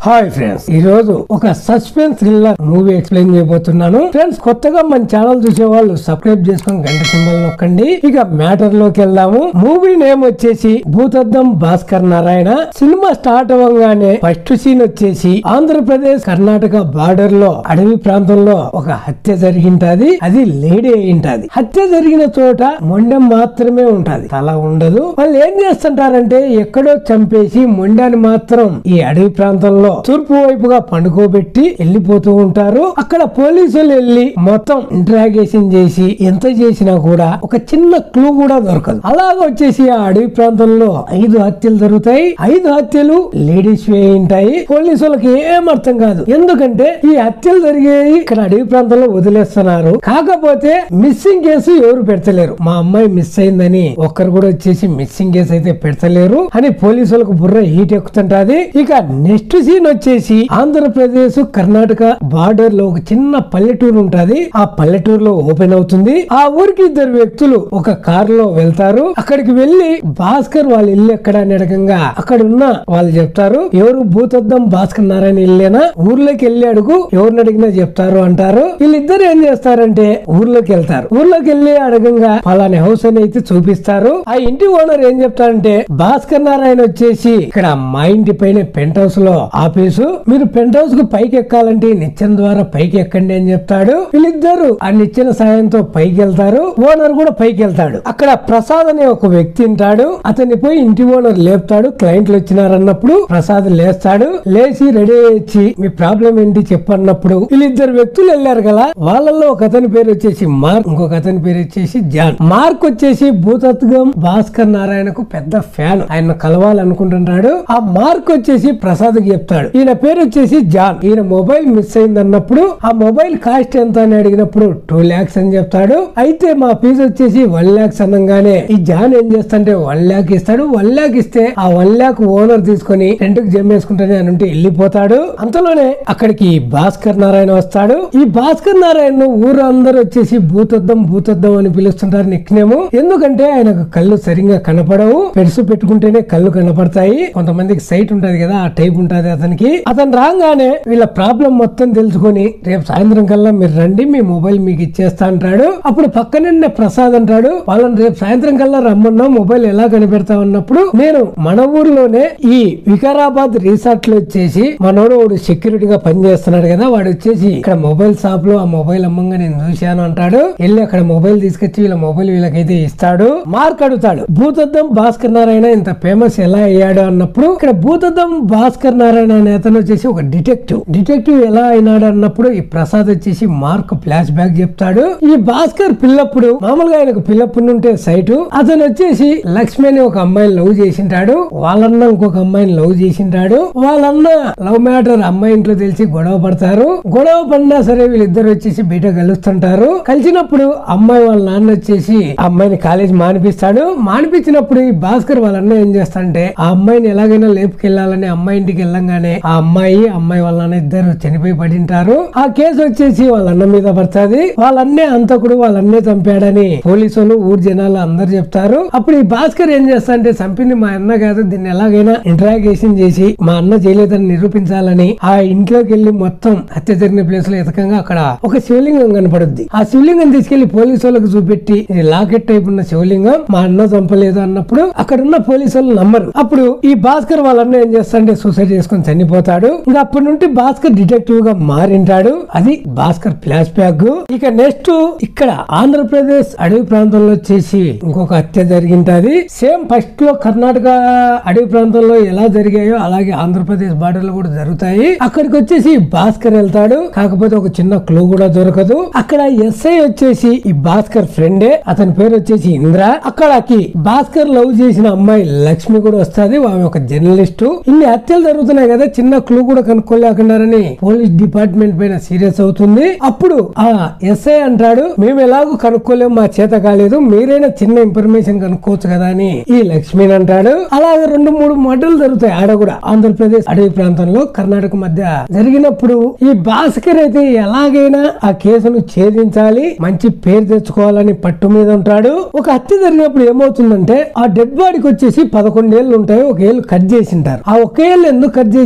hi friends ఈ రోజు ఒక సస్పెన్స్ థ్రిల్లర్ మూవీ ఎక్స్ప్లెయిన్ చేయబోతున్నాను ఫ్రెండ్స్ కొత్తగా మన ఛానల్ చూసే వాళ్ళు సబ్స్క్రైబ్ చేసుకొని గంట సింబల్ నొక్కండి ఇక మ్యాటర్ లోకి వెళ్దాము మూవీ నేమ్ వచ్చేసి భూతద్దం భాస్కర్ నారాయణ సినిమా స్టార్ట్ అవ్వగానే ఫస్ట్ సీన్ వచ్చేసి ఆంధ్రప్రదేశ్ కర్ణాటక బార్డర్ లో అడవి ప్రాంతంలో ఒక హత్య జరిగింటది అది లేడీ అయింటది హత్య జరిగిన చోట మొండెం మాత్రమే ఉంటది తల ఉండదు వాళ్ళు ఏం చేస్తుంటారంటే ఎక్కడో చంపేసి మొండాన్ని మాత్రం ఈ అడవి ప్రాంతంలో తూర్పు వైపుగా పండుకోబెట్టి వెళ్ళిపోతూ ఉంటారు అక్కడ పోలీసులు వెళ్ళి మొత్తం ఇంట్రాగేషన్ చేసి ఎంత చేసినా కూడా ఒక చిన్న క్లూ కూడా దొరకదు అలాగ వచ్చేసి ఆ అడవి ప్రాంతంలో ఐదు హత్యలు జరుగుతాయి ఐదు హత్యలు లేడీస్ ఉంటాయి పోలీసులకు ఏం అర్థం కాదు ఎందుకంటే ఈ హత్యలు జరిగేవి ఇక్కడ అడవి ప్రాంతంలో వదిలేస్తున్నారు కాకపోతే మిస్సింగ్ కేసు ఎవరు పెడతలేరు మా అమ్మాయి మిస్ అయిందని ఒక్కరు కూడా వచ్చేసి మిస్సింగ్ కేసు అయితే పెడతలేరు అని పోలీసులకు బుర్ర హీట్ ఎక్కుతుంటది ఇక నెక్స్ట్ సీన్ వచ్చేసి ఆంధ్రప్రదేశ్ కర్ణాటక బార్డర్ లో ఒక చిన్న పల్లెటూరు ఉంటది ఆ పల్లెటూరులో ఓపెన్ అవుతుంది ఆ ఊరికి ఇద్దరు వ్యక్తులు ఒక కార్ లో వెళ్తారు అక్కడికి వెళ్లి భాస్కర్ వాళ్ళ ఇల్లు ఎక్కడ అని అడగంగా అక్కడ ఉన్న వాళ్ళు చెప్తారు ఎవరు భూతద్దం భాస్కర్ నారాయణ ఇల్లేనా ఊర్లోకి వెళ్ళి అడుగు ఎవరిని అడిగినా చెప్తారు అంటారు వీళ్ళిద్దరు ఏం చేస్తారంటే ఊర్లోకి వెళ్తారు ఊర్లోకి వెళ్ళి అడగంగా పలాని హౌస్ అని అయితే చూపిస్తారు ఆ ఇంటి ఓనర్ ఏం చెప్తారంటే భాస్కర్ నారాయణ వచ్చేసి ఇక్కడ మా ఇంటి పైన పెంట్ హౌస్ లో ఆఫీసు మీరు పెంట్ హౌస్ కు పైకి ఎక్కాలంటే ఈ నిచ్చెన ద్వారా పైకి ఎక్కండి అని చెప్తాడు వీళ్ళిద్దరు ఆ నిచ్చెన సాయంతో పైకి వెళ్తారు ఓనర్ కూడా పైకి వెళ్తాడు అక్కడ ప్రసాద్ అనే ఒక వ్యక్తి ఉంటాడు అతన్ని పోయి ఇంటి ఓనర్ లేపుతాడు క్లయింట్లు వచ్చినారన్నప్పుడు ప్రసాద్ లేస్తాడు లేచి రెడీ అయ్యి మీ ప్రాబ్లం ఏంటి చెప్పన్నప్పుడు వీళ్ళిద్దరు వ్యక్తులు వెళ్ళారు కదా వాళ్ళల్లో ఒక అతని పేరు వచ్చేసి మార్క్ ఇంకొక అతని పేరు వచ్చేసి జాన్ మార్క్ వచ్చేసి భూతత్వం భాస్కర్ నారాయణకు పెద్ద ఫ్యాన్ ఆయన కలవాలనుకుంటున్నాడు ఆ మార్క్ వచ్చేసి ప్రసాద్ కి చెప్తాడు ఈయన పేరు వచ్చేసి జాన్ ఈయన మొబైల్ మిస్ అయింది అన్నప్పుడు ఆ మొబైల్ కాస్ట్ ఎంత అని అడిగినప్పుడు టూ లాక్స్ అని చెప్తాడు అయితే మా ఫీజు వచ్చేసి వన్ లాక్స్ అనగానే ఈ జాన్ ఏం చేస్తాంటే వన్ లాక్ ఇస్తాడు వన్ లాక్ ఇస్తే ఆ వన్ లాక్ ఓనర్ తీసుకొని రెంట్ కి జమ్మేసుకుంటానే అని ఉంటే వెళ్ళిపోతాడు అంతలోనే అక్కడికి భాస్కర్ నారాయణ వస్తాడు ఈ భాస్కర్ నారాయణ ఊరు అందరూ వచ్చేసి భూతద్దం భూతద్దం అని పిలుస్తుంటారు నిక్నేము ఎందుకంటే ఆయనకు కళ్ళు సరిగ్గా కనపడవు పెరుసు పెట్టుకుంటేనే కళ్ళు కనపడతాయి కొంతమందికి సైట్ ఉంటది కదా ఆ టైప్ ఉంటది అతనికి అతను రాగానే వీళ్ళ ప్రాబ్లం మొత్తం తెలుసుకొని రేపు సాయంత్రం కల్లా మీరు రండి మీ మొబైల్ మీకు ఇచ్చేస్తా అంటాడు అప్పుడు పక్కనే ప్రసాద్ అంటాడు వాళ్ళని రేపు సాయంత్రం కల్లా రమ్మన్నా మొబైల్ ఎలా కనిపెడతా ఉన్నప్పుడు నేను మన ఊర్లోనే ఈ వికారాబాద్ రిసార్ట్ లో వచ్చేసి మనోడు వాడు సెక్యూరిటీగా పనిచేస్తున్నాడు కదా వాడు వచ్చేసి ఇక్కడ మొబైల్ షాప్ లో ఆ మొబైల్ అమ్మంగా నేను చూశాను అంటాడు వెళ్ళి అక్కడ మొబైల్ తీసుకొచ్చి వీళ్ళ మొబైల్ వీళ్ళకైతే ఇస్తాడు మార్క్ అడుగుతాడు భూతద్దం భాస్కర్ నారాయణ ఇంత ఫేమస్ ఎలా అయ్యాడు అన్నప్పుడు ఇక్కడ భూతద్దం భాస్కర్ నారాయణ అనే అతను వచ్చేసి ఒక డిటెక్టివ్ డిటెక్టివ్ ఎలా అయినాడు అన్నప్పుడు ఈ ప్రసాద్ వచ్చేసి మార్క్ ఫ్లాష్ బ్యాక్ చెప్తాడు ఈ భాస్కర్ పిల్లప్పుడు మామూలుగా ఆయనకు పిల్లప్పుడు ఉంటే సైటు అతను వచ్చేసి లక్ష్మి అనే ఒక అమ్మాయిని లవ్ చేసింటాడు వాళ్ళన్న ఇంకొక అమ్మాయిని లవ్ చేసింటాడు వాళ్ళన్న లవ్ మ్యాటర్ అమ్మాయి ఇంట్లో తెలిసి గొడవ పడతారు గొడవ పడినా సరే వీళ్ళిద్దరు వచ్చేసి బయట కలుస్తుంటారు కలిసినప్పుడు అమ్మాయి వాళ్ళ నాన్న వచ్చేసి ఆ అమ్మాయిని కాలేజ్ మానిపిస్తాడు మానిపించినప్పుడు ఈ భాస్కర్ వాళ్ళ అన్న ఏం చేస్తాడంటే ఆ అమ్మాయిని ఎలాగైనా లేపుకెళ్లాలని అమ్మాయి ఇంటికి వెళ్ళంగానే ఆ అమ్మాయి అమ్మాయి వాళ్ళ నాన్న ఇద్దరు చనిపోయి పడింటారు ఆ కేసు వచ్చేసి వాళ్ళ అన్న మీద పడుతుంది వాళ్ళ అన్నే అంతకుడు వాళ్ళ అన్నే చంపాడని పోలీసులు ఊరు జనాలు అందరు చెప్తారు అప్పుడు ఈ భాస్కర్ ఏం చేస్తా అంటే చంపింది మా అన్న కాదు దీన్ని ఎలాగైనా ఇంట్రాగేషన్ చేసి మా అన్న చేయలేదని నిరూపించాలని ఆ ఇంట్లోకి వెళ్లి మొత్తం హత్య జరిగిన ప్లేస్ లో ఎతకంగా అక్కడ ఒక శివలింగం కనపడుద్ది ఆ శివలింగం తీసుకెళ్లి పోలీసు వాళ్ళకి చూపెట్టి ఇది లాకెట్ టైప్ ఉన్న శివలింగం మా అన్న చంపలేదు అన్నప్పుడు అక్కడ ఉన్న పోలీసు వాళ్ళు నమ్మరు అప్పుడు ఈ భాస్కర్ వాళ్ళ అన్న ఏం చేస్తాడంటే సూసైడ్ చేసుకుని చనిపోతాడు ఇంకా అప్పటి నుండి భాస్కర్ డిటెక్టివ్ గా మారింటాడు అది భాస్కర్ ఫ్లాష్ బ్యాక్ ఇక నెక్స్ట్ ఇక్కడ ఆంధ్రప్రదేశ్ అడవి ప్రాంతంలో వచ్చేసి ఇంకొక హత్య జరిగింటది సేమ్ ఫస్ట్ లో కర్ణాటక అడవి ప్రాంతంలో ఎలా జరిగాయో అలాగే ఆంధ్రప్రదేశ్ బార్డర్ లో కూడా జరుగుతాయి అక్కడికి వచ్చేసి భాస్కర్ వెళ్తాడు కాకపోతే ఒక చిన్న క్లూ కూడా దొరకదు అక్కడ ఎస్ఐ వచ్చేసి ఈ భాస్కర్ ఫ్రెండే అతని పేరు వచ్చేసి ఇంద్ర అక్కడకి భాస్కర్ లవ్ చేసిన అమ్మాయి లక్ష్మి కూడా వస్తుంది ఆమె ఒక జర్నలిస్ట్ ఇన్ని హత్యలు జరుగుతున్నాయి కదా చిన్న క్లూ కూడా కనుక్కోలేకున్నారని పోలీస్ డిపార్ట్మెంట్ పైన సీరియస్ అవుతుంది అప్పుడు ఆ ఎస్ఐ అంటాడు మేము ఎలాగో కనుక్కోలేము మా చేత కాలేదు మీరైనా చిన్న ఇన్ఫర్మేషన్ కనుక్కోవచ్చు కదా అని ఈ లక్ష్మిని అంటాడు అలాగే రెండు మూడు మర్డర్లు జరుగుతాయి ఆడ కూడా ఆంధ్రప్రదేశ్ అడవి ప్రాంతంలో కర్ణాటక మధ్య జరిగినప్పుడు ఈ భాస్కర్ అయితే ఎలాగైనా ఆ కేసును ఛేదించాలి మంచి పేరు తెచ్చుకోవాలని పట్టు మీద ఉంటాడు ఒక హత్య జరిగినప్పుడు ఏమవుతుందంటే ఆ డెడ్ బాడీకి వచ్చేసి పదకొండేళ్లు ఉంటాయి ఒక ఏళ్ళు కట్ చేసింటారు ఆ ఒక ఏళ్ళు ఎందుకు కట్ చేసి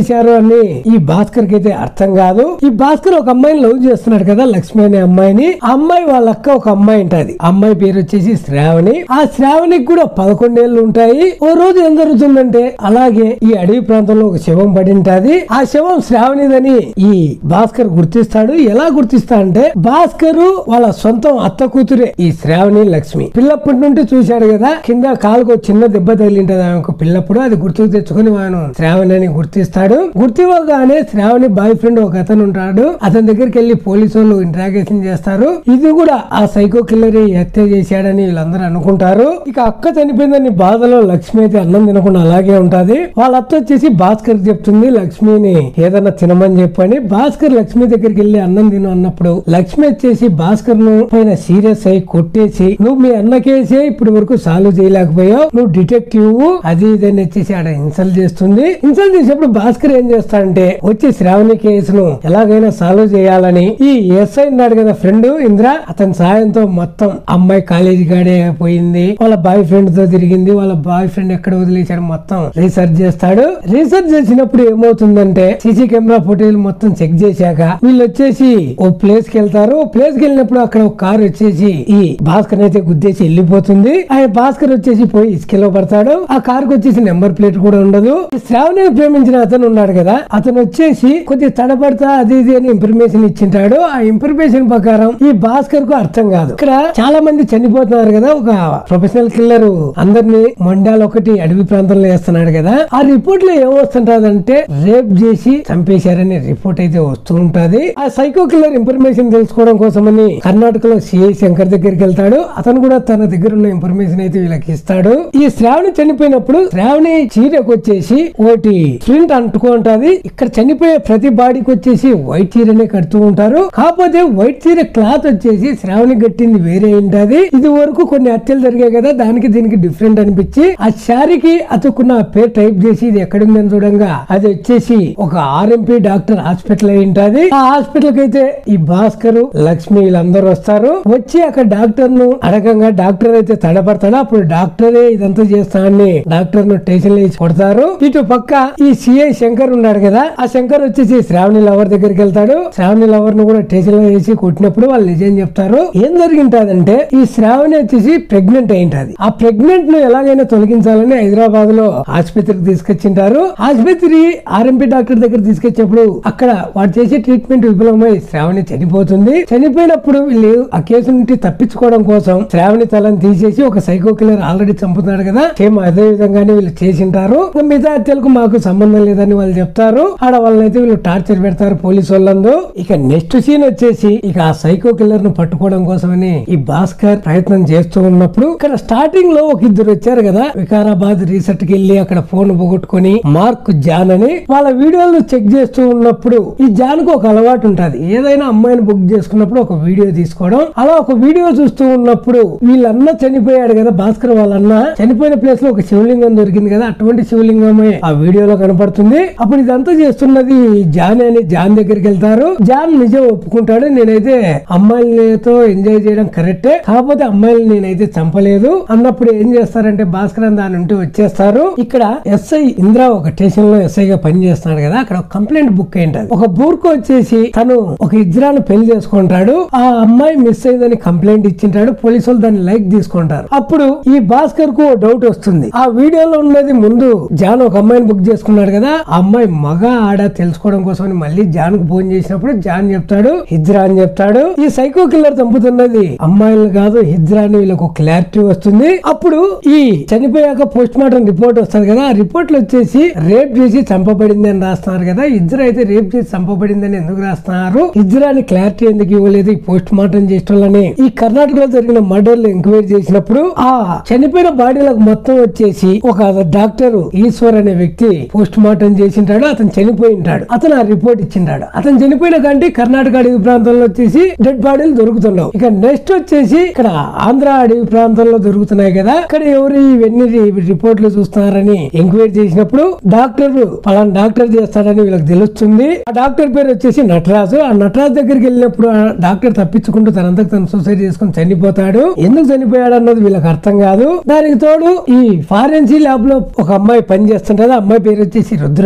చేశారు అని ఈ భాస్కర్ కి అయితే అర్థం కాదు ఈ భాస్కర్ ఒక అమ్మాయిని లవ్ చేస్తున్నాడు కదా లక్ష్మి అనే అమ్మాయిని ఆ అమ్మాయి వాళ్ళ అక్క ఒక అమ్మాయి ఉంటది ఆ అమ్మాయి పేరు వచ్చేసి శ్రావణి ఆ శ్రావణికి కూడా పదకొండేళ్లు ఉంటాయి ఓ రోజు ఏం జరుగుతుందంటే అలాగే ఈ అడవి ప్రాంతంలో ఒక శవం పడి ఉంటది ఆ శవం శ్రావణిదని ఈ భాస్కర్ గుర్తిస్తాడు ఎలా గుర్తిస్తా అంటే భాస్కర్ వాళ్ళ సొంతం అత్త కూతురే ఈ శ్రావణి లక్ష్మి పిల్లప్పటి నుండి చూశాడు కదా కింద కాలుకు ఒక చిన్న దెబ్బ తగిలింటది ఆమె ఒక పిల్లప్పుడు అది గుర్తుకు తెచ్చుకుని ఆయన శ్రావణి అని గుర్తిస్తాడు గుర్తివ్వగానే శ్రావణి బాయ్ ఫ్రెండ్ ఒక అతను ఉంటాడు అతని దగ్గరికి వెళ్లి పోలీసు వాళ్ళు ఇంట్రాగేషన్ చేస్తారు ఇది కూడా ఆ సైకో కిల్లర్ హత్య చేశాడని వీళ్ళందరూ అనుకుంటారు ఇక అక్క చనిపోయిందని బాధలో లక్ష్మి అయితే అన్నం తినకుండా అలాగే ఉంటది వాళ్ళ అత్త వచ్చేసి భాస్కర్ చెప్తుంది లక్ష్మిని ఏదన్నా తినమని చెప్పని భాస్కర్ లక్ష్మి దగ్గరికి వెళ్లి అన్నం తిను అన్నప్పుడు లక్ష్మి వచ్చేసి భాస్కర్ ను పైన సీరియస్ అయి కొట్టేసి నువ్వు మీ అన్నకేసే ఇప్పటి వరకు సాల్వ్ చేయలేకపోయావు నువ్వు డిటెక్టివ్ అది ఇది అని వచ్చేసి ఆడ ఇన్సల్ట్ చేస్తుంది ఇన్సల్ట్ చేసేప్పుడు భాస్కర్ ఏం చేస్తాడంటే వచ్చి శ్రావణి కేసును ఎలాగైనా సాల్వ్ చేయాలని ఈ ఎస్ఐ ఉన్నాడు కదా ఫ్రెండ్ ఇంద్ర అతని సాయంతో మొత్తం అమ్మాయి కాలేజీ కాడే పోయింది వాళ్ళ బాయ్ ఫ్రెండ్ తో తిరిగింది వాళ్ళ బాయ్ ఫ్రెండ్ ఎక్కడ వదిలేశాడు మొత్తం రీసెర్చ్ చేస్తాడు రీసెర్చ్ చేసినప్పుడు ఏమవుతుందంటే సీసీ కెమెరా ఫోటోలు మొత్తం చెక్ చేశాక వీళ్ళు వచ్చేసి ఓ ప్లేస్ కి వెళ్తారు ప్లేస్ కి వెళ్ళినప్పుడు అక్కడ ఒక కార్ వచ్చేసి ఈ భాస్కర్ అయితే గుద్దేసి వెళ్ళిపోతుంది ఆ భాస్కర్ వచ్చేసి పోయి ఇసుకలో పడతాడు ఆ కార్ కు వచ్చేసి నెంబర్ ప్లేట్ కూడా ఉండదు ఈ శ్రావణిని ప్రేమించిన అతను ఉన్నాడు కదా అతను వచ్చేసి కొద్ది తడబడతా అది ఇది అని ఇన్ఫర్మేషన్ ఇచ్చింటాడు ఆ ఇన్ఫర్మేషన్ ప్రకారం ఈ భాస్కర్ కు అర్థం కాదు ఇక్కడ చాలా మంది చనిపోతున్నారు కదా ఒక ప్రొఫెషనల్ కిల్లర్ అందరినీ మొండాలు ఒకటి అడవి ప్రాంతంలో వేస్తున్నాడు కదా ఆ రిపోర్ట్ లో ఏమొస్తుంటదంటే రేప్ చేసి చంపేశారని రిపోర్ట్ అయితే వస్తూ ఉంటది ఆ సైకో కిల్లర్ ఇన్ఫర్మేషన్ తెలుసుకోవడం కోసమని కర్ణాటకలో సిఐ శంకర్ దగ్గరికి వెళ్తాడు అతను కూడా తన దగ్గర ఉన్న ఇన్ఫర్మేషన్ అయితే వీళ్ళకి ఇస్తాడు ఈ శ్రావణి చనిపోయినప్పుడు శ్రావణి చీరకు వచ్చేసి ఒకటి ప్రింట్ అంటుకో ఉంటది ఇక్కడ చనిపోయే ప్రతి బాడీకి వచ్చేసి వైట్ చీరనే కడుతూ ఉంటారు కాకపోతే వైట్ చీర క్లాత్ వచ్చేసి శ్రావణి కట్టింది వేరే ఉంటది ఇది వరకు కొన్ని హత్యలు జరిగాయి కదా దానికి దీనికి డిఫరెంట్ అనిపించి ఆ శారీకి అతుక్కున్న ఆ పేరు టైప్ చేసి ఇది ఎక్కడుందని చూడంగా అది వచ్చేసి ఒక ఆర్ఎంపీ డాక్టర్ హాస్పిటల్ అయి ఉంటది ఆ హాస్పిటల్ కి అయితే ఈ భాస్కర్ లక్ష్మి వీళ్ళందరూ వస్తారు వచ్చి అక్కడ డాక్టర్ ను అడగంగా డాక్టర్ అయితే తడబడతాడు అప్పుడు డాక్టరే ఇదంతా చేస్తానని డాక్టర్ ను స్టేషన్ లో వేసి కొడతారు ఇటు పక్క ఈ సిఐ శంకర్ ఉన్నాడు కదా ఆ శంకర్ వచ్చేసి శ్రావణి లవర్ దగ్గరికి వెళ్తాడు శ్రావణి లవర్ ను కూడా స్టేషన్ లో వేసి కొట్టినప్పుడు వాళ్ళు నిజం చెప్తారు ఏం జరిగింటదంటే ఈ శ్రావణి వచ్చేసి ప్రెగ్నెంట్ అయింటది ఆ ప్రెగ్నెంట్ ను ఎలాగైనా తొలగించాలని హైదరాబాద్ లో ఆసుపత్రికి తీసుకొచ్చింటారు ఆసుపత్రి ఆర్ఎంపీ డాక్టర్ దగ్గర తీసుకొచ్చినప్పుడు అక్కడ వాడు చేసే ట్రీట్మెంట్ విఫలమై శ్రావణి చనిపోతుంది చనిపోయినప్పుడు వీళ్ళు ఆ కేసు నుండి తప్పించుకోవడం కోసం శ్రావణి తలని తీసేసి ఒక సైకో కిల్లర్ ఆల్రెడీ చంపుతున్నాడు కదా సేమ్ అదే విధంగానే వీళ్ళు చేసింటారు ఇంకా మిగతా హత్యలకు మాకు సంబంధం లేదని వాళ్ళు చెప్తారు ఆడ వాళ్ళనైతే వీళ్ళు టార్చర్ పెడతారు పోలీసు వాళ్ళందు ఇక నెక్స్ట్ సీన్ వచ్చేసి ఇక ఆ సైకో కిల్లర్ ను పట్టుకోవడం కోసమని ఈ భాస్కర్ ప్రయత్నం చేస్తూ ఉన్నప్పుడు ఇక్కడ స్టార్టింగ్ లో ఒక ఇద్దరు వచ్చారు కదా వికారాబాద్ రీసెర్చ్ కి వెళ్ళి అక్కడ ఫోన్ పోగొట్టుకుని మార్క్ జాన్ అని వాళ్ళ వీడియోలు చెక్ చేస్తూ ఉన్నప్పుడు ఈ జాన్ కు ఒక అలవాటు ఉంటది ఏదైనా అమ్మాయిని బుక్ చేసుకున్నప్పుడు ఒక వీడియో తీసుకోవడం అలా ఒక వీడియో చూస్తూ ఉన్నప్పుడు వీళ్ళన్న చనిపోయాడు కదా భాస్కర్ వాళ్ళన్న చనిపోయిన ప్లేస్ లో ఒక శివలింగం దొరికింది కదా అటువంటి శివలింగమే ఆ వీడియోలో కనపడుతుంది అప్పుడు ఇదంతా చేస్తున్నది జాన్ అని జాన్ దగ్గరికి వెళ్తారు జాన్ నిజం ఒప్పుకుంటాడు నేనైతే అమ్మాయిలతో ఎంజాయ్ చేయడం కరెక్టే కాకపోతే అమ్మాయిలు నేనైతే చంపలేదు అన్నప్పుడు ఏం చేస్తారంటే భాస్కర్ దాని నుండి వచ్చేస్తారు ఇక్కడ ఎస్ఐ ఇంద్ర ఒక స్టేషన్ లో ఎస్ఐ గా పని చేస్తున్నాడు కదా అక్కడ ఒక కంప్లైంట్ బుక్ అయింటది ఒక బూర్కు వచ్చేసి తను ఒక ఇజ్రాను పెళ్లి చేసుకుంటాడు ఆ అమ్మాయి మిస్ అయిందని కంప్లైంట్ ఇచ్చింటాడు పోలీసు వాళ్ళు దాన్ని లైక్ తీసుకుంటారు అప్పుడు ఈ భాస్కర్ కు డౌట్ వస్తుంది ఆ వీడియోలో ఉన్నది ముందు జాన్ ఒక అమ్మాయిని బుక్ చేసుకున్నాడు కదా ఆ అమ్మాయి మగ ఆడ తెలుసుకోవడం కోసం మళ్ళీ జాన్ కు ఫోన్ చేసినప్పుడు జాన్ చెప్తాడు హిజ్రా అని చెప్తాడు ఈ సైకో కిల్లర్ చంపుతున్నది అమ్మాయిలు కాదు హిజ్రా అని వీళ్ళకు క్లారిటీ వస్తుంది అప్పుడు ఈ చనిపోయాక పోస్ట్ మార్టం రిపోర్ట్ వస్తుంది కదా ఆ రిపోర్ట్ లో వచ్చేసి రేప్ చేసి చంపబడింది అని రాస్తున్నారు కదా ఇజ్రా అయితే రేప్ చేసి చంపబడింది అని ఎందుకు రాస్తున్నారు ఇజ్రా అని క్లారిటీ ఎందుకు ఇవ్వలేదు ఈ పోస్ట్ మార్టం చేసేటోళ్ళని ఈ కర్ణాటకలో జరిగిన మర్డర్లు ఎంక్వైరీ చేసినప్పుడు ఆ చనిపోయిన బాడీలకు మొత్తం వచ్చేసి ఒక డాక్టర్ ఈశ్వర్ అనే వ్యక్తి పోస్ట్ మార్టం చేసింటాడు అతను చనిపోయి ఉంటాడు అతను ఆ రిపోర్ట్ ఇచ్చింటాడు అతను చనిపోయిన కంటే కర్ణాటక అడవి ప్రాంతంలో వచ్చేసి డెడ్ బాడీలు దొరుకుతున్నావు ఇక నెక్స్ట్ వచ్చేసి ఇక్కడ ఆంధ్ర అడవి ప్రాంతంలో దొరుకుతున్నాయి కదా ఇక్కడ ఎవరు ఇవన్నీ రిపోర్ట్లు చూస్తున్నారని ఎంక్వైరీ చేసినప్పుడు డాక్టర్ పలానా డాక్టర్ చేస్తాడని వీళ్ళకి తెలుస్తుంది ఆ డాక్టర్ పేరు వచ్చేసి నటరాజు ఆ నటరాజు దగ్గరికి వెళ్ళినప్పుడు ఆ డాక్టర్ తప్పించుకుంటూ తనంతకు తను సూసైడ్ చేసుకుని చనిపోతాడు ఎందుకు చనిపోయాడు అన్నది వీళ్ళకి అర్థం కాదు దానికి తోడు ఈ ఫారెన్సీ ల్యాబ్ లో ఒక అమ్మాయి పని చేస్తుంటది ఆ అమ్మాయి పేరు వచ్చేసి రుద్రవేణి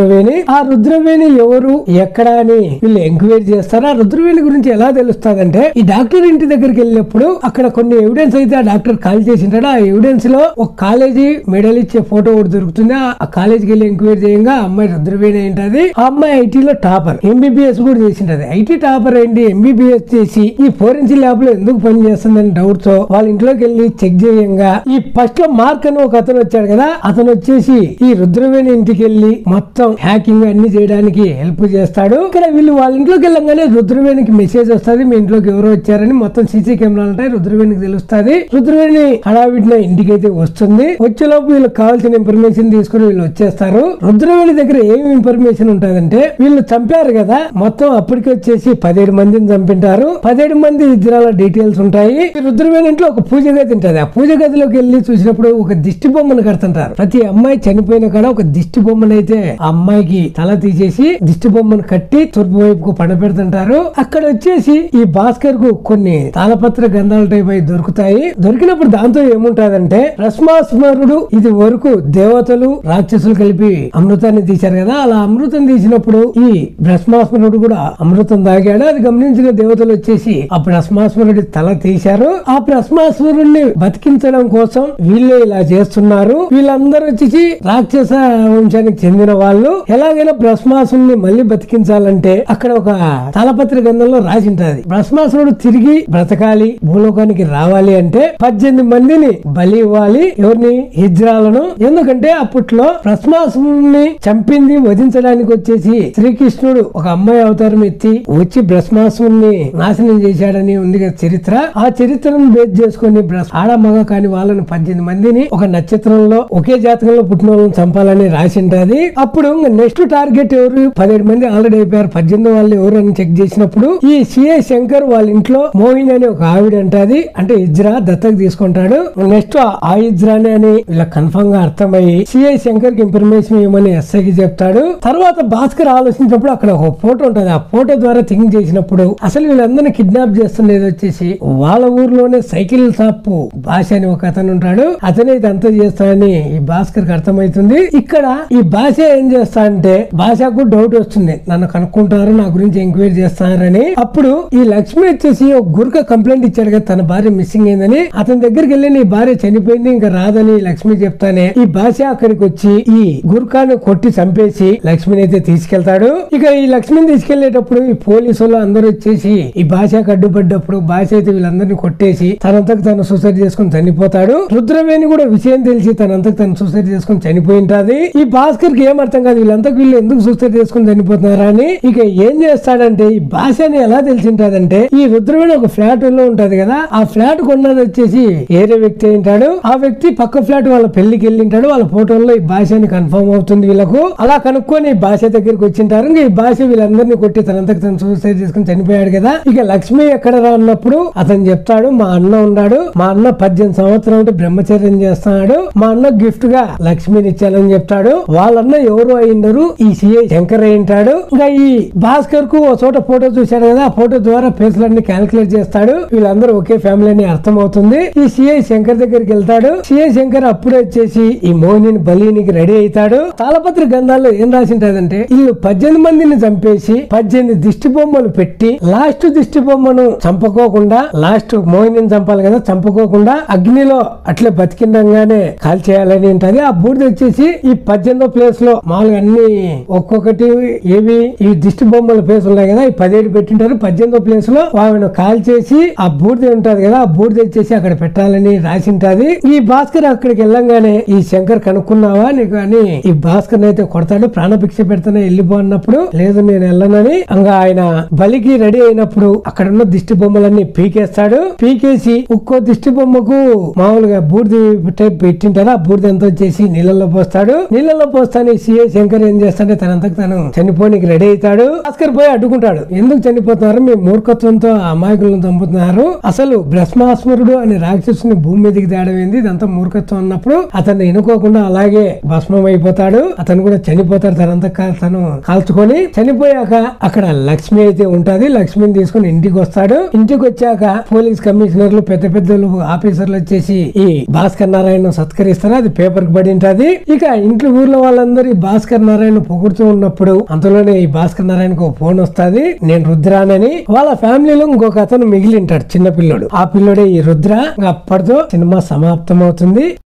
రుద్రవేణి ఆ రుద్రవేణి ఎవరు ఎక్కడ అని వీళ్ళు ఎంక్వైరీ చేస్తారు ఆ రుద్రవేణి గురించి ఎలా తెలుస్తాదంటే ఈ డాక్టర్ ఇంటి దగ్గరికి వెళ్ళినప్పుడు అక్కడ కొన్ని ఎవిడెన్స్ అయితే ఆ డాక్టర్ కాల్ చేసింటాడు ఆ ఎవిడెన్స్ లో ఒక కాలేజీ మెడల్ ఇచ్చే ఫోటో ఒకటి దొరుకుతుంది ఆ- ఆ కాలేజీకి వెళ్ళి ఎంక్వైరీ చేయంగా ఆ అమ్మాయి రుద్రవేణి ఏంటది ఆ అమ్మాయి ఐటీలో టాపర్ ఎంబీబీఎస్ కూడా చేసింటది ఐటీ టాపర్ ఏంటి ఎంబీబీఎస్ చేసి ఈ ఫోరెన్సి ల్యాబ్ లో ఎందుకు పని చేస్తుందని డౌట్ తో వాళ్ళ ఇంట్లోకి వెళ్ళి చెక్ చేయంగా ఈ ఫస్ట్ లో మార్క్ అని ఒక అతను వచ్చాడు కదా అతను వచ్చేసి ఈ రుద్రవేణి ఇంటికి వెళ్ళి మొత్తం హ్యాకింగ్ అన్ని చేయడానికి హెల్ప్ చేస్తాడు ఇక్కడ వీళ్ళు వాళ్ళ ఇంట్లోకి వెళ్ళంగానే రుద్రవేణికి మెసేజ్ వస్తుంది మీ ఇంట్లోకి ఎవరో వచ్చారని మొత్తం సీసీ కెమెరాలు ఉంటాయి రుద్రవేణికి తెలుస్తుంది రుద్రవేణి హడావిడిన ఇంటికి అయితే వస్తుంది వచ్చేలోపు వీళ్ళకి కావాల్సిన ఇన్ఫర్మేషన్ తీసుకుని వీళ్ళు వచ్చేస్తారు రుద్రవేణి దగ్గర ఏమి ఇన్ఫర్మేషన్ ఉంటదంటే వీళ్ళు చంపారు కదా మొత్తం అప్పటికి వచ్చేసి పదిహేడు మందిని చంపింటారు పదిహేడు మంది ఇద్దరాల డీటెయిల్స్ ఉంటాయి ఈ రుద్రవేణి ఇంట్లో ఒక పూజ గది ఉంటది ఆ పూజ గదిలోకి వెళ్ళి చూసినప్పుడు ఒక దిష్టి బొమ్మను కడుతుంటారు ప్రతి అమ్మాయి చనిపోయిన కాడ ఒక దిష్టి బొమ్మను అయితే ఆ అమ్మాయికి తల తీసేసి దిష్టి బొమ్మను కట్టి తూర్పు వైపుకు పడబెడుతుంటారు అక్కడ వచ్చేసి ఈ భాస్కర్ కు కొన్ని తాళపత్ర గంధాల టైప్ అయి దొరుకుతాయి దొరికినప్పుడు దాంతో ఏముంటాదంటే రస్మాస్మరుడు ఇది వరకు దేవతలు రాక్షసులు కలిపి అమృతాన్ని తీశారు కదా అలా అమృతం తీసినప్పుడు ఈ భస్మాస్మరుడు కూడా అమృతం తాగాడు అది గమనించిన దేవతలు వచ్చేసి ఆ భస్మాస్మరుడి తల తీశారు ఆ భస్మాస్మరుడిని బతికించడం కోసం వీళ్ళే ఇలా చేస్తున్నారు వీళ్ళందరూ వచ్చేసి రాక్షస వంశానికి చెందిన వాళ్ళు ఎలాగైనా భస్మాసురుని మళ్ళీ బతికించాలంటే అక్కడ ఒక తాళపత్ర గ్రంథంలో రాసి ఉంటది భస్మాసురుడు తిరిగి బ్రతకాలి భూలోకానికి రావాలి అంటే పద్దెనిమిది మందిని బలి ఇవ్వాలి ఎవరిని హిజ్రాలను ఎందుకంటే అప్పట్లో భస్మాసురుని చంపింది వధించడానికి వచ్చేసి శ్రీకృష్ణుడు ఒక అమ్మాయి అవతారం ఎత్తి వచ్చి భస్మాసురుని నాశనం చేశాడని ఉంది కదా చరిత్ర ఆ చరిత్రను బేస్ చేసుకుని భ్రస్- ఆడ మగ కాని వాళ్ళని పద్దెనిమిది మందిని ఒక నక్షత్రంలో ఒకే జాతకంలో పుట్టిన వాళ్ళని చంపాలని రాసి ఉంటది అప్పుడు నెక్స్ట్ టార్గెట్ ఎవరు పదిహేడు మంది ఆల్రెడీ అయిపోయారు పద్దెనిమిది వాళ్ళు ఎవరు అని చెక్ చేసినప్పుడు ఈ సిఐ శంకర్ వాళ్ళ ఇంట్లో మోహిని అని ఒక ఆవిడ అంటది అంటే ఇజ్రా దత్తకు తీసుకుంటాడు నెక్స్ట్ ఆ ఇజ్రానే అని వీళ్ళ కన్ఫర్మ్ గా అర్థమయ్యి సిఐ శంకర్ కి ఇన్ఫర్మేషన్ ఇవ్వమని ఎస్ఐకి చెప్తాడు తర్వాత భాస్కర్ ఆలోచించినప్పుడు అక్కడ ఒక ఫోటో ఉంటది ఆ ఫోటో ద్వారా థింక్ చేసినప్పుడు అసలు వీళ్ళందరినీ కిడ్నాప్ చేస్తున్నది వచ్చేసి వాళ్ళ ఊర్లోనే సైకిల్ షాప్ భాష అని ఒక అతను ఉంటాడు అతనే ఇదంతా చేస్తాడని ఈ భాస్కర్ కి అర్థమవుతుంది ఇక్కడ ఈ భాష ఏం చేస్తా అంటే భాషకు డౌట్ వస్తుంది నన్ను కనుక్కుంటారు నా గురించి ఎంక్వైరీ చేస్తారని అప్పుడు ఈ లక్ష్మి వచ్చేసి ఒక గురుక కంప్లైంట్ ఇచ్చాడు కదా తన భార్య మిస్సింగ్ అయిందని అతని దగ్గరికి వెళ్ళి నీ భార్య చనిపోయింది ఇంకా రాదని లక్ష్మి చెప్తానే ఈ భాష అక్కడికి వచ్చి ఈ గుర్ఖాను కొట్టి చంపేసి లక్ష్మిని అయితే తీసుకెళ్తాడు ఇక ఈ లక్ష్మిని తీసుకెళ్లేటప్పుడు ఈ పోలీసులు అందరూ వచ్చేసి ఈ భాషకు అడ్డుపడ్డప్పుడు భాష అయితే వీళ్ళందరినీ కొట్టేసి తనంతకు తను సూసైడ్ చేసుకుని చనిపోతాడు రుద్రవేణి కూడా విషయం తెలిసి తనంతకు తను సూసైడ్ చేసుకుని చనిపోయింటది ఈ భాస్కర్ కి ఏం అర్థం కాదు వీళ్ళంతకు వీళ్ళు ఎందుకు సూసైడ్ చేసుకుని చనిపోతున్నారా అని ఇక ఏం చేస్తాడంటే ఈ భాషని ఎలా తెలిసింటాదంటే ఈ రుద్రవేణి ఒక ఫ్లాట్ లో ఉంటది కదా ఆ ఫ్లాట్ కొన్నది వచ్చేసి ఏరే వ్యక్తి ఉంటాడు ఆ వ్యక్తి పక్క ఫ్లాట్ వాళ్ళ పెళ్లికి వెళ్ళింటాడు వాళ్ళ ఫోటోల్లో ఈ భాష అని కన్ఫర్మ్ అవుతుంది వీళ్ళకు అలా కనుక్కొని ఈ భాష దగ్గరికి వచ్చింటారు ఇంకా ఈ భాష వీళ్ళందరినీ కొట్టి తనంతకు తను సూసైడ్ చేసుకుని చనిపోయాడు కదా ఇక లక్ష్మి ఎక్కడ రా అన్నప్పుడు అతను చెప్తాడు మా అన్న ఉన్నాడు మా అన్న పద్దెనిమిది సంవత్సరం ఉంటే బ్రహ్మచర్యం చేస్తున్నాడు మా అన్న గిఫ్ట్ గా లక్ష్మిని ఇచ్చానని చెప్తాడు వాళ్ళన్న ఎవరు అయిండరు ఈ సిఐ శంకర్ అయి ఉంటాడు ఇంకా ఈ భాస్కర్ కు ఒక చోట ఫోటో చూశాడు కదా ఆ ఫోటో ద్వారా ఫేస్లన్నీ క్యాల్కులేట్ చేస్తాడు వీళ్ళందరూ ఒకే ఫ్యామిలీ అని అర్థం అవుతుంది ఈ సిఐ శంకర్ దగ్గరికి వెళ్తాడు సిఐ శంకర్ అప్పుడే వచ్చేసి ఈ మోహిని బలీనికి రెడీ అవుతాడు తాళపత్రి గంధాల్లో ఏం రాసి ఉంటదంటే వీళ్ళు పద్దెనిమిది మందిని చంపేసి పద్దెనిమిది దిష్టి బొమ్మలు పెట్టి లాస్ట్ దిష్టి బొమ్మను చంపుకోకుండా లాస్ట్ మోహిని చంపాలి కదా చంపుకోకుండా అగ్నిలో అట్లే బతికిండంగానే కాల్ చేయాలని ఉంటది ఆ బూడిద వచ్చేసి ఈ పద్దెనిమిదో ప్లేస్ లో మామూలుగా అన్ని ఒక్కొక్కటి ఏవి ఈ దిష్టి బొమ్మల ప్లేస్ ఉన్నాయి కదా ఈ పదిహేడు పెట్టింటారు పద్దెనిమిదో ప్లేస్ లో ఆమెను కాల్ చేసి ఆ బూడిద ఉంటది కదా ఆ బూడిద వచ్చేసి అక్కడ పెట్టాలని రాసి ఉంటది ఈ భాస్కర్ అక్కడికి వెళ్ళంగానే ఈ శంకర్ కనుక్కున్నావా నీకు అని ఈ భాస్కర్ అయితే కొడతాడు ప్రాణభిక్ష పెడతానే వెళ్ళిపో అన్నప్పుడు లేదు నేను వెళ్ళనని ఇంకా ఆయన బలికి రెడీ అయినప్పుడు అక్కడ ఉన్న దిష్టి బొమ్మలన్నీ పీకేస్తాడు పీకేసి ఒక్కో దిష్టి బొమ్మకు మామూలుగా బూడిది టైప్ పెట్టింటారు ఆ బూడిద ఎంత వచ్చేసి నీళ్ళలో పోస్తాడు నీళ్ళలో పోస్తానే సిఐ శంకర్ ఏం చేస్తాడే తనంతకు తను చనిపోనికి రెడీ అవుతాడు భాస్కర్ పోయి అడ్డుకుంటాడు ఎందుకు చనిపోతున్నారు మీ మూర్ఖత్వంతో ఆ అమాయకులను చంపుతున్నారు అసలు భస్మాస్మరుడు అనే రాక్షసుని భూమి మీదకి తేడమైంది ఇదంతా మూర్ఖత్వం అన్నప్పుడు అతన్ని ఎన్నుకోకుండా అలాగే భస్మం అయిపోతాడు అతను కూడా చనిపోతాడు తనంతా కా- తను కాల్చుకొని చనిపోయాక అక్కడ లక్ష్మి అయితే ఉంటది లక్ష్మిని తీసుకుని ఇంటికి వస్తాడు ఇంటికి వచ్చాక పోలీస్ కమిషనర్లు పెద్ద పెద్దలు ఆఫీసర్లు వచ్చేసి ఈ భాస్కర్ నారాయణ సత్కరిస్తారు అది పేపర్ కి పడి ఉంటది ఇక ఇంట్లో ఊర్లో వాళ్ళందరూ ఈ భాస్కర్ భాస్కర్ నారాయణ పొగుడుతూ ఉన్నప్పుడు అంతలోనే ఈ భాస్కర్ నారాయణకు ఒక ఫోన్ వస్తాది నేను రుద్రానని వాళ్ళ ఫ్యామిలీలో ఇంకొక అతను మిగిలి ఉంటాడు చిన్న పిల్లోడు ఆ పిల్లోడే ఈ రుద్ర ఇంకా అప్పటితో సినిమా సమాప్తం అవుతుంది